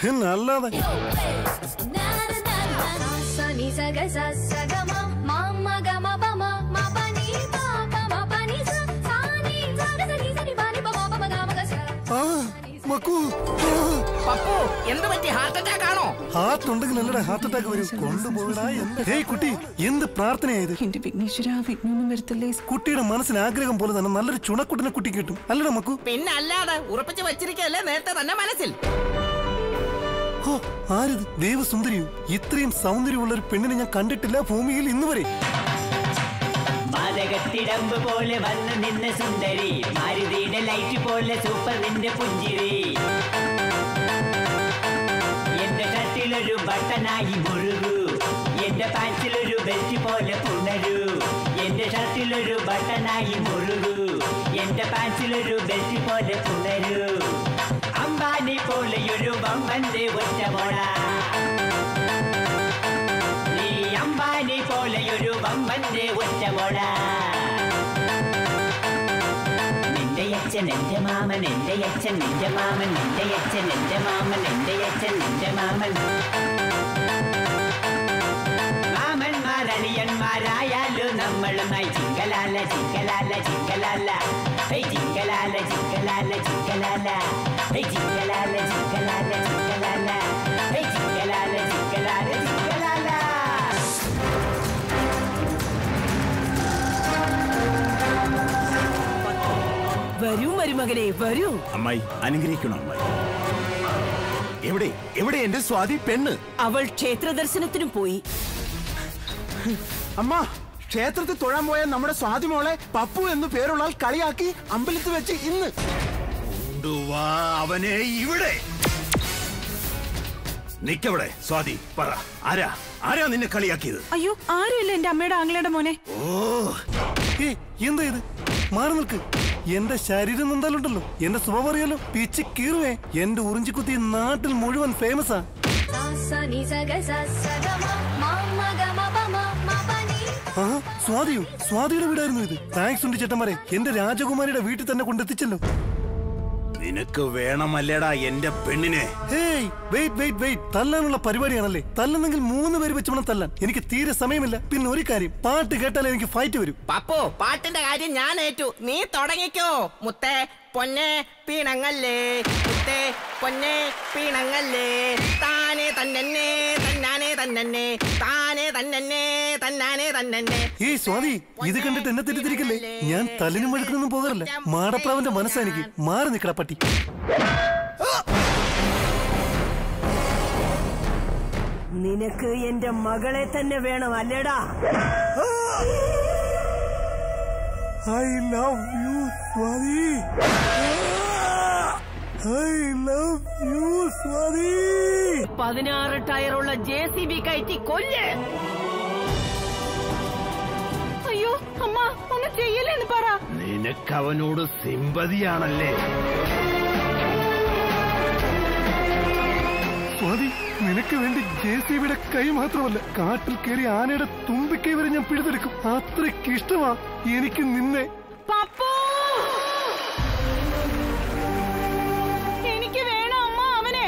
എന്നല്ലാതെ సని సగ స సగ మ మ మ గ మ ప మ మ ప ని ప ప మ ప ని స సా ని స గ స ని స ని ప ని ప మ ప మ గ మ గ స ആ മക്കു പപ്പു എന്ത് പറ്റി ഹാർട്ട് അറ്റാക്ക് ആണോ ഹാർട്ട് ഉണ്ടെങ്കിൽ അല്ലടാ ഹാർട്ട് അറ്റാക്ക് വരും കൊണ്ടുപോകടാ എന്റെ ഹേയ് കുട്ടി എന്ത് പ്രാർത്ഥനയായത് എന്റെ വിഘ്നേശ്വര വിഘ്നൊന്നും വരുത്തല്ലേ കുട്ടിയുടെ മനസ്സിന് ആഗ്രഹം പോലെ തന്നെ നല്ലൊരു ചുണക്കുട്ടിനെ കുട്ടി കിട്ടും അല്ലടാ മക്കു പിന്നെ അല്ലാതെ ഉറപ്പിച്ച് വെച്ചിരിക്കല്ലേ നേരത്തെ തന്നെ മനസ്സിൽ ഹോ ആരിത് ദേവസുന്ദരിയോ ഇത്രയും സൗന്ദര്യമുള്ള ഒരു പെണ്ണിനെ ഞാൻ കണ്ടിട്ടില്ല ഭൂമിയിൽ ഇന്ന് വരെ മാതകത്തിടമ്പ് പോലെ വന്ന് നിന്ന സുന്ദരി മാരുതിയുടെ ലൈറ്റ് പോലെ സൂപ്പർ നിന്റെ പുഞ്ചിരി എന്റെ ഷർട്ടിലൊരു ബട്ടനായി മുഴുകൂ എന്റെ പാൻസിലൊരു ബെൽറ്റ് പോലെ പുണരൂ എന്റെ ഷർട്ടിലൊരു ബട്ടനായി മുഴുകൂ എന്റെ പാൻസിലൊരു ബെൽറ്റ് പോലെ പുണരൂ അംബാനി പോലെയൊരു വമ്പന്റെ ഒറ്റ മോള നീ അംബാനി പോലെയൊരു വമ്പന്റെ ഒറ്റ മോള നിന്റെ അച്ഛൻ എന്റെ മാമൻ എന്റെ അച്ഛൻ നിന്റെ മാമൻ നിന്റെ അച്ഛൻ എന്റെ മാമൻ എന്റെ അച്ഛൻ നിന്റെ മാമൻ മാമന്മാരളിയന്മാരായാലും നമ്മളുമായി ചിങ്കലാല ചിങ്കലാല ചിങ്കലാല ഹേയ് ചിങ്കലാല ചിങ്കലാല ചിങ്കലാല ഹേയ് ചിങ്കലാല ചിങ്കലാല ചിങ്കലാല ഹേയ് ചിങ്കലാല ചിങ്കലാല ചിങ്കലാല വരൂ മരുമകനെ വരൂ അമ്മായി അനുഗ്രഹിക്കണം അമ്മായി എവിടെ എവിടെ എന്റെ സ്വാതി പെണ്ണ് അവൾ ക്ഷേത്ര ദർശനത്തിനും പോയി അമ്മ ക്ഷേത്രത്തിൽ തൊഴാൻ പോയ നമ്മുടെ സ്വാതി മോളെ പപ്പു എന്ന് പേരുള്ള ആൾ കളിയാക്കി അമ്പലത്തിൽ വെച്ച് ഇന്ന് കൊണ്ടുവാ അവനെ ഇവിടെ നിക്കവിടെ സ്വാതി പറ ആരാ ആരാ നിന്നെ കളിയാക്കിയത് അയ്യോ ആരുമില്ല എന്റെ അമ്മയുടെ ആംഗ്ലയുടെ മോനെ ഓ ഏയ് എന്താ ഇത് മാറി നിൽക്ക് എന്റെ ശരീരം നന്താലുണ്ടല്ലോ എന്റെ സ്വഭാവം അറിയാലോ പിച്ച് കീറുവേ എന്റെ ഉറിഞ്ചിക്കുത്തി നാട്ടിൽ മുഴുവൻ ഫേമസാ సని సగ స సగ మ మ మ గ మ ప మ మ ప ని ആ സ്വാതിയോ സ്വാതിയുടെ വീടായിരുന്നു ഇത് താങ്ക്സ് ഉണ്ട് ചേട്ടന്മാരെ എന്റെ രാജകുമാരിയുടെ വീട്ടിൽ തന്നെ കൊണ്ടെത്തിച്ചല്ലോ നിനക്ക് വേണമല്ലേടാ എന്റെ പെണ്ണിനെ ഹേയ് വെയിറ്റ് വെയിറ്റ് വെയിറ്റ് തല്ലാനുള്ള പരിപാടിയാണല്ലേ തല്ലുന്നെങ്കിൽ മൂന്ന് പേര് വെച്ച് വേണം തല്ലാൻ എനിക്ക് തീരെ സമയമില്ല പിന്നെ ഒരു കാര്യം പാട്ട് കേട്ടാലേ എനിക്ക് ഫൈറ്റ് വരും പപ്പു പാട്ടിന്റെ കാര്യം ഞാൻ ഏറ്റു നീ തുടങ്ങിക്കോ മുത്തേ പൊന്നെ പീണങ്ങല്ലേ മുത്തേ പൊന്നെ പീണങ്ങല്ലേ താനേ തന്നെ തന്നാനേ തന്നെ താനേ തന്നെ തന്നാനേ തന്നെ ഏയ് സ്വാതി ഇത് കണ്ടിട്ട് എന്നെ തെറ്റിദ്ധരിക്കല്ലേ ഞാൻ തല്ലിനും വഴുക്കിനൊന്നും പോകാറില്ല മാടപ്രാവിന്റെ മനസ്സാ എനിക്ക് മാറി നിക്കട പട്ടി നിനക്ക് എന്റെ മകളെ തന്നെ വേണം അല്ലേടാ I love you Swathi I love you Swathi പതിനാറ് ടയറുള്ള ജെ സി ബി കയറ്റി കൊല്ല് അയ്യോ അമ്മ ഒന്ന് ചെയ്യലെന്ന് പറ നിനക്ക് അവനോട് സിമ്പതിയാണല്ലേ സ്വാതി നിനക്ക് വേണ്ടി ജെ സി ബിയുടെ കൈ മാത്രമല്ല കാട്ടിൽ കയറി ആനയുടെ തുമ്പിക്കൈ വരെ ഞാൻ പിഴുതെടുക്കും അത്രയ്ക്ക് ഇഷ്ടമാ എനിക്ക് നിന്നെ പപ്പു എനിക്ക് വേണം അമ്മ അവനെ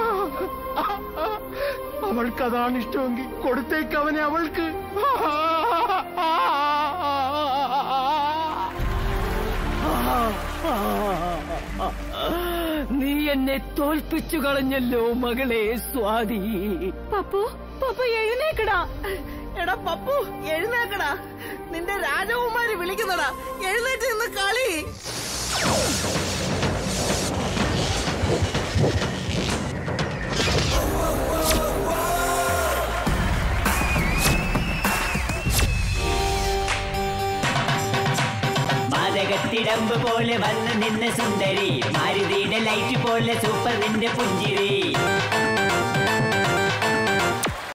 അവൾക്ക് അതാണ് ഇഷ്ടമെങ്കിൽ കൊടുത്തേക്ക് അവനെ അവൾക്ക് നീ എന്നെ തോൽപ്പിച്ചു കളഞ്ഞല്ലോ മകളെ സ്വാതി പപ്പു പപ്പു എഴുന്നേക്കടാ എടാ പപ്പു എഴുന്നേക്കടാ നിന്റെ രാജകുമാരി വിളിക്കുന്നടാ എഴുന്നേറ്റ് നിന്ന് കളി മാതകത്തിടമ്പ് പോലെ വന്ന് നിന്ന സുന്ദരി മാരുതിയുടെ ലൈറ്റ് പോലെ സൂപ്പർ നിന്റെ പുഞ്ചിരി